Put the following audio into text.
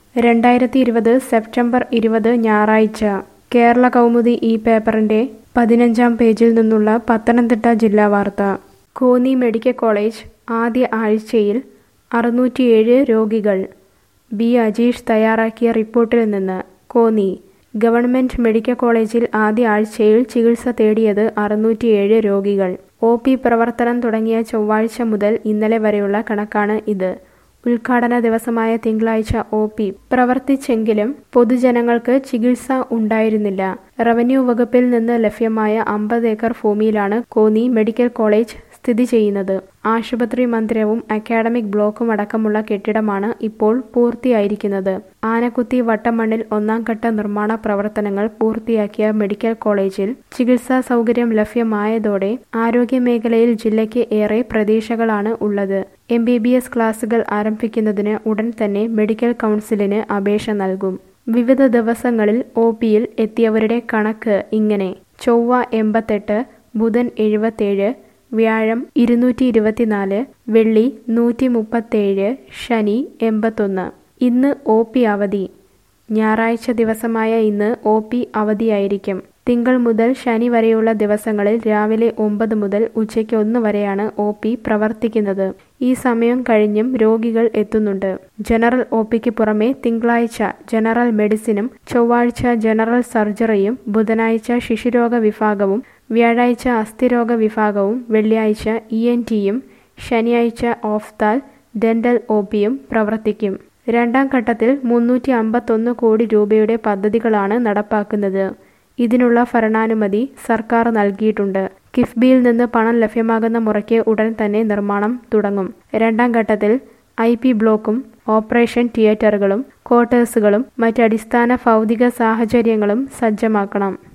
രണ്ടായിരത്തി ഇരുപത് സെപ്റ്റംബർ ഇരുപത് ഞായറാഴ്ച കേരള കൗമുദി ഈ പേപ്പറിന്റെ പതിനഞ്ചാം പേജിൽ നിന്നുള്ള പത്തനംതിട്ട ജില്ലാ വാർത്ത കോന്നി മെഡിക്കൽ കോളേജ് ആദ്യ ആഴ്ചയിൽ അറുന്നൂറ്റിയേഴ് രോഗികൾ ബി അജീഷ് തയ്യാറാക്കിയ റിപ്പോർട്ടിൽ നിന്ന് കോന്നി ഗവൺമെന്റ് മെഡിക്കൽ കോളേജിൽ ആദ്യ ആഴ്ചയിൽ ചികിത്സ തേടിയത് അറുന്നൂറ്റിയേഴ് രോഗികൾ ഒ പി പ്രവർത്തനം തുടങ്ങിയ ചൊവ്വാഴ്ച മുതൽ ഇന്നലെ വരെയുള്ള കണക്കാണ് ഇത് ഉദ്ഘാടന ദിവസമായ തിങ്കളാഴ്ച ഒ പി പ്രവർത്തിച്ചെങ്കിലും പൊതുജനങ്ങൾക്ക് ചികിത്സ ഉണ്ടായിരുന്നില്ല റവന്യൂ വകുപ്പിൽ നിന്ന് ലഭ്യമായ അമ്പത് ഏക്കർ ഭൂമിയിലാണ് കോന്നി മെഡിക്കൽ കോളേജ് സ്ഥിതി ചെയ്യുന്നത് ആശുപത്രി മന്ദിരവും അക്കാഡമിക് ബ്ലോക്കും അടക്കമുള്ള കെട്ടിടമാണ് ഇപ്പോൾ പൂർത്തിയായിരിക്കുന്നത് ആനക്കുത്തി വട്ടമണ്ണിൽ ഒന്നാം ഘട്ട നിർമ്മാണ പ്രവർത്തനങ്ങൾ പൂർത്തിയാക്കിയ മെഡിക്കൽ കോളേജിൽ ചികിത്സാ സൗകര്യം ലഭ്യമായതോടെ ആരോഗ്യമേഖലയിൽ ജില്ലയ്ക്ക് ഏറെ പ്രതീക്ഷകളാണ് ഉള്ളത് എം ബി ബി എസ് ക്ലാസുകൾ ആരംഭിക്കുന്നതിന് ഉടൻ തന്നെ മെഡിക്കൽ കൗൺസിലിന് അപേക്ഷ നൽകും വിവിധ ദിവസങ്ങളിൽ ഒ പിയിൽ എത്തിയവരുടെ കണക്ക് ഇങ്ങനെ ചൊവ്വ എൺപത്തെട്ട് ബുധൻ എഴുപത്തേഴ് വ്യാഴം ഇരുന്നൂറ്റി ഇരുപത്തിനാല് വെള്ളി നൂറ്റി മുപ്പത്തേഴ് ശനി എൺപത്തൊന്ന് ഇന്ന് ഒ പി അവധി ഞായറാഴ്ച ദിവസമായ ഇന്ന് ഒ പി അവധിയായിരിക്കും തിങ്കൾ മുതൽ ശനി വരെയുള്ള ദിവസങ്ങളിൽ രാവിലെ ഒമ്പത് മുതൽ ഉച്ചയ്ക്ക് ഒന്ന് വരെയാണ് ഒ പി പ്രവർത്തിക്കുന്നത് ഈ സമയം കഴിഞ്ഞും രോഗികൾ എത്തുന്നുണ്ട് ജനറൽ ഒ പിക്ക് പുറമെ തിങ്കളാഴ്ച ജനറൽ മെഡിസിനും ചൊവ്വാഴ്ച ജനറൽ സർജറിയും ബുധനാഴ്ച ശിശുരോഗ വിഭാഗവും വ്യാഴാഴ്ച അസ്ഥിരോഗ വിഭാഗവും വെള്ളിയാഴ്ച ഇ എൻ ടിയും ശനിയാഴ്ച ഓഫ്താൽ ഡെന്റൽ ഒ പിയും പ്രവർത്തിക്കും രണ്ടാം ഘട്ടത്തിൽ മുന്നൂറ്റി അമ്പത്തൊന്ന് കോടി രൂപയുടെ പദ്ധതികളാണ് നടപ്പാക്കുന്നത് ഇതിനുള്ള ഭരണാനുമതി സർക്കാർ നൽകിയിട്ടുണ്ട് കിഫ്ബിയിൽ നിന്ന് പണം ലഭ്യമാകുന്ന മുറയ്ക്ക് ഉടൻ തന്നെ നിർമ്മാണം തുടങ്ങും രണ്ടാം ഘട്ടത്തിൽ ഐ പി ബ്ലോക്കും ഓപ്പറേഷൻ തിയേറ്ററുകളും ക്വാർട്ടേഴ്സുകളും മറ്റടിസ്ഥാന ഭൗതിക സാഹചര്യങ്ങളും സജ്ജമാക്കണം